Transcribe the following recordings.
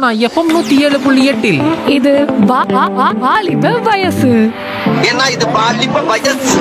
Sona FM நூத்தி ஏழு புள்ளி எட்டில் இது வா- வா- வா- வாலிப வயசு ஏன்னா இது பாலிப்ப வயசு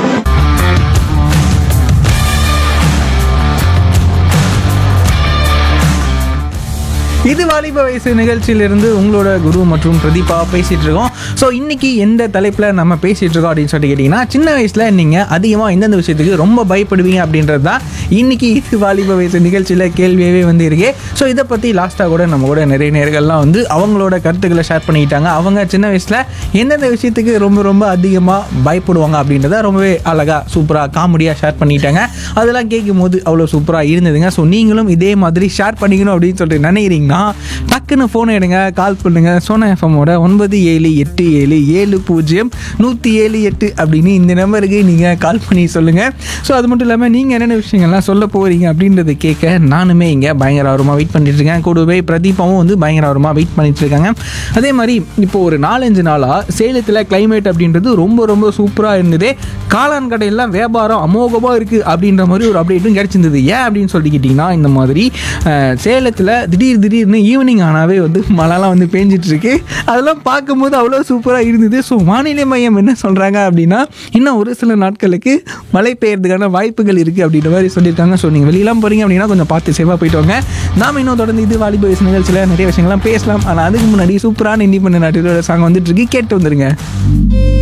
இது வாலிப வயசு நிகழ்ச்சியிலிருந்து உங்களோட குரு மற்றும் பிரதீபா பேசிட்டு இருக்கோம் ஸோ இன்னைக்கு எந்த தலைப்பில் நம்ம பேசிட்டு இருக்கோம் அப்படின்னு சொல்லி கேட்டிங்கன்னா சின்ன வயசில் நீங்கள் அதிகமாக எந்தெந்த விஷயத்துக்கு ரொம்ப பயப்படுவீங்க அப்படின்றது தான் இன்னைக்கு இது வாலிப வயசு நிகழ்ச்சியில் கேள்வியாகவே வந்து இருக்கு ஸோ இதை பற்றி லாஸ்ட்டாக கூட நம்ம கூட நிறைய நேர்கள்லாம் வந்து அவங்களோட கருத்துக்களை ஷேர் பண்ணிக்கிட்டாங்க அவங்க சின்ன வயசில் எந்தெந்த விஷயத்துக்கு ரொம்ப ரொம்ப அதிகமாக பயப்படுவாங்க அப்படின்றத ரொம்பவே அழகாக சூப்பராக காமெடியாக ஷேர் பண்ணிக்கிட்டாங்க அதெல்லாம் கேட்கும் போது அவ்வளோ சூப்பராக இருந்ததுங்க ஸோ நீங்களும் இதே மாதிரி ஷேர் பண்ணிக்கணும் அப்படின்னு சொல்லிட்டு நினைக்கிறீங்கன்னா டக்குன்னு ஃபோனை எடுங்க கால் பண்ணுங்க சோனா எஃப்எம்மோட ஒன்பது ஏழு எட்டு ஏழு ஏழு பூஜ்ஜியம் நூற்றி ஏழு எட்டு அப்படின்னு இந்த நம்பருக்கு நீங்கள் கால் பண்ணி சொல்லுங்கள் ஸோ அது மட்டும் இல்லாமல் நீங்கள் என்னென்ன விஷயங்கள்லாம் சொல்ல போகிறீங்க அப்படின்றத கேட்க நானுமே இங்கே பயங்கர ஆர்வமாக வெயிட் பண்ணிட்டு இருக்கேன் கூடவே பிரதீபாவும் வந்து பயங்கர ஆர்வமாக வெயிட் பண்ணிட்டு இருக்காங்க அதே மாதிரி இப்போ ஒரு நாலஞ்சு நாளாக சேலத்தில் climate அப்படின்றது ரொம்ப ரொம்ப சூப்பராக இருந்தது காளான் கடையெல்லாம் வியாபாரம் அமோகமாக இருக்குது அப்படின்ற மாதிரி ஒரு அப்டேட்டும் கிடச்சிருந்தது ஏன் அப்படின்னு சொல்லிக்கிட்டிங்கன்னா இந்த மாதிரி அஹ், சேலத்தில் திடீர் திடீர்னு ஈவினிங் ஆனாவே வந்து மழைலாம் வந்து பேஞ்சிட்டு இருக்கு அதெல்லாம் பார்க்கும்போது அவ்வளோ சூப்பராக இருந்தது ஸோ வானிலை மையம் என்ன சொல்கிறாங்க அப்படின்னா இன்னும் ஒரு சில நாட்களுக்கு மழை பெய்யறதுக்கான வாய்ப்புகள் இருக்குது அப்படின்ற மாதிரி சொல்லியிருக்காங்க ஸோ நீங்கள் வெளியெல்லாம் போகிறீங்க அப்படின்னா கொஞ்சம் பார்த்து சேஃபாக போயிட்டு வாங்க நாம இன்னும் தொடர்ந்து இது வாலிப வயசு நிகழ்ச்சியில் நிறைய விஷயங்கள்லாம் பேசலாம் ஆனால் அதுக்கு முன்னாடி சூப்பரான இண்டிபெண்ட் நாட்டிலோட சாங் வந்துட்டு இருக்கு கேட்டு வந்துருங்க